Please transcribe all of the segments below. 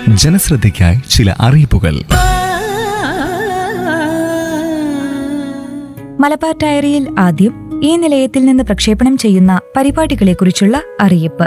ജനശ്രദ്ധയ്ക്കായി ചില അറിയിപ്പുകൾ മലബാർ ഡയറിയിൽ ആദ്യം ഈ നിലയത്തിൽ നിന്ന് പ്രക്ഷേപണം ചെയ്യുന്ന പരിപാടികളെക്കുറിച്ചുള്ള അറിയിപ്പ്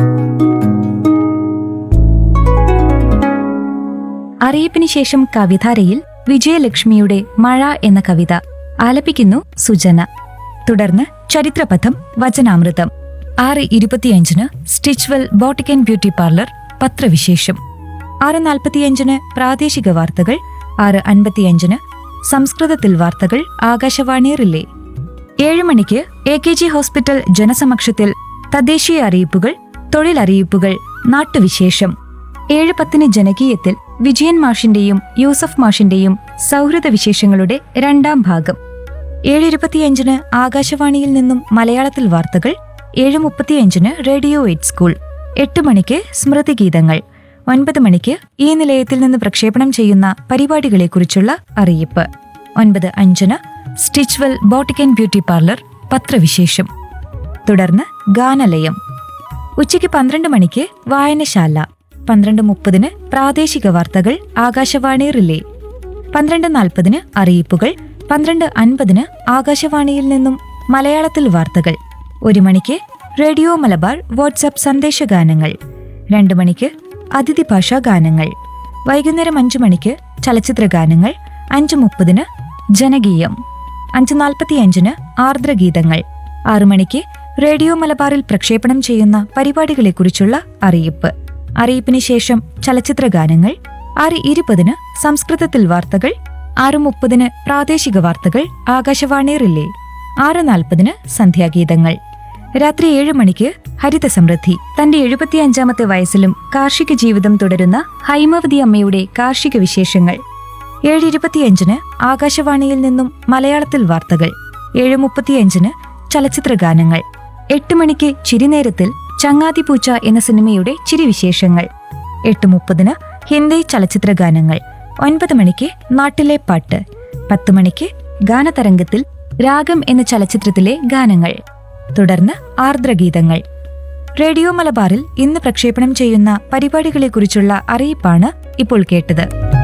അറിയിപ്പിന് ശേഷം കവിധാരയിൽ വിജയലക്ഷ്മിയുടെ മഴ എന്ന കവിത ആലപിക്കുന്നു സുജന തുടർന്ന് ചരിത്രപഥം വചനാമൃതം ആറ് ഇരുപത്തിയഞ്ചിന് Stitchwell boutique and beauty parlour പത്രവിശേഷം ആറ് നാൽപ്പത്തിയഞ്ചിന് പ്രാദേശിക വാർത്തകൾ ആറ് അൻപത്തിയഞ്ചിന് സംസ്കൃതത്തിൽ വാർത്തകൾ ആകാശവാണി റിലേ ഏഴ് മണിക്ക് എ കെ ജി ഹോസ്പിറ്റൽ ജനസമക്ഷത്തിൽ തദ്ദേശീയ അറിയിപ്പുകൾ തൊഴിലറിയിപ്പുകൾ നാട്ടുവിശേഷം ഏഴ് പത്തിന് ജനകീയത്തിൽ വിജയൻ മാഷിന്റെയും യൂസഫ് മാഷിന്റെയും സൗഹൃദ വിശേഷങ്ങളുടെ രണ്ടാം ഭാഗം ഏഴ് ഇരുപത്തിയഞ്ചിന് ആകാശവാണിയിൽ നിന്നും മലയാളത്തിൽ വാർത്തകൾ ഏഴ് മുപ്പത്തിയഞ്ചിന് റേഡിയോ എയ്റ്റ് സ്കൂൾ എട്ട് മണിക്ക് സ്മൃതിഗീതങ്ങൾ ഒൻപത് മണിക്ക് ഈ നിലയത്തിൽ നിന്ന് പ്രക്ഷേപണം ചെയ്യുന്ന പരിപാടികളെക്കുറിച്ചുള്ള അറിയിപ്പ് ഒൻപത് അഞ്ചിന് Stitchwell boutique and beauty parlour പത്രവിശേഷം തുടർന്ന് ഗാനലയം ഉച്ചയ്ക്ക് പന്ത്രണ്ട് മണിക്ക് വായനശാല പന്ത്രണ്ട് മുപ്പതിന് പ്രാദേശിക വാർത്തകൾ ആകാശവാണി റിലേ പന്ത്രണ്ട് നാൽപ്പതിന് അറിയിപ്പുകൾ പന്ത്രണ്ട് അൻപതിന് ആകാശവാണിയിൽ നിന്നും മലയാളത്തിൽ വാർത്തകൾ ഒരു മണിക്ക് റേഡിയോ മലബാർ വാട്സാപ്പ് സന്ദേശഗാനങ്ങൾ രണ്ട് മണിക്ക് അതിഥി ഭാഷാ ഗാനങ്ങൾ വൈകുന്നേരം അഞ്ചു മണിക്ക് ചലച്ചിത്ര ഗാനങ്ങൾ അഞ്ചു മുപ്പതിന് ജനകീയം അഞ്ച് നാൽപ്പത്തിയഞ്ചിന് ആർദ്രഗീതങ്ങൾ ആറു മണിക്ക് റേഡിയോ മലബാറിൽ പ്രക്ഷേപണം ചെയ്യുന്ന പരിപാടികളെക്കുറിച്ചുള്ള അറിയിപ്പ് അറിയിപ്പിന് ശേഷം ചലച്ചിത്ര ഗാനങ്ങൾ ആറ് ഇരുപതിന് സംസ്കൃതത്തിൽ വാർത്തകൾ ആറ് മുപ്പതിന് പ്രാദേശിക വാർത്തകൾ ആകാശവാണി റിലേ ആറ് നാൽപ്പതിന് സന്ധ്യാഗീതങ്ങൾ രാത്രി ഏഴ് മണിക്ക് ഹരിത സമൃദ്ധി തന്റെ എഴുപത്തിയഞ്ചാമത്തെ വയസ്സിലും കാർഷിക ജീവിതം തുടരുന്ന ഹൈമവതി അമ്മയുടെ കാർഷിക വിശേഷങ്ങൾ ഏഴ് ഇരുപത്തിയഞ്ചിന് ആകാശവാണിയിൽ നിന്നും മലയാളത്തിൽ വാർത്തകൾ ഏഴ് മുപ്പത്തിയഞ്ചിന് ചലച്ചിത്ര ഗാനങ്ങൾ എട്ട് മണിക്ക് ചിരിനേരത്തിൽ ചങ്ങാതി പൂച്ച എന്ന സിനിമയുടെ ചിരിവിശേഷങ്ങൾ എട്ട് മുപ്പതിന് ഹിന്ദി ചലച്ചിത്ര ഗാനങ്ങൾ ഒൻപത് മണിക്ക് നാട്ടിലെ പാട്ട് പത്ത് മണിക്ക് ഗാനതരംഗത്തിൽ രാഗം എന്ന ചലച്ചിത്രത്തിലെ ഗാനങ്ങൾ തുടർന്ന് ആർദ്രഗീതങ്ങൾ റേഡിയോ മലബാറിൽ ഇന്ന് പ്രക്ഷേപണം ചെയ്യുന്ന പരിപാടികളെക്കുറിച്ചുള്ള അറിയിപ്പാണ് ഇപ്പോൾ കേട്ടത്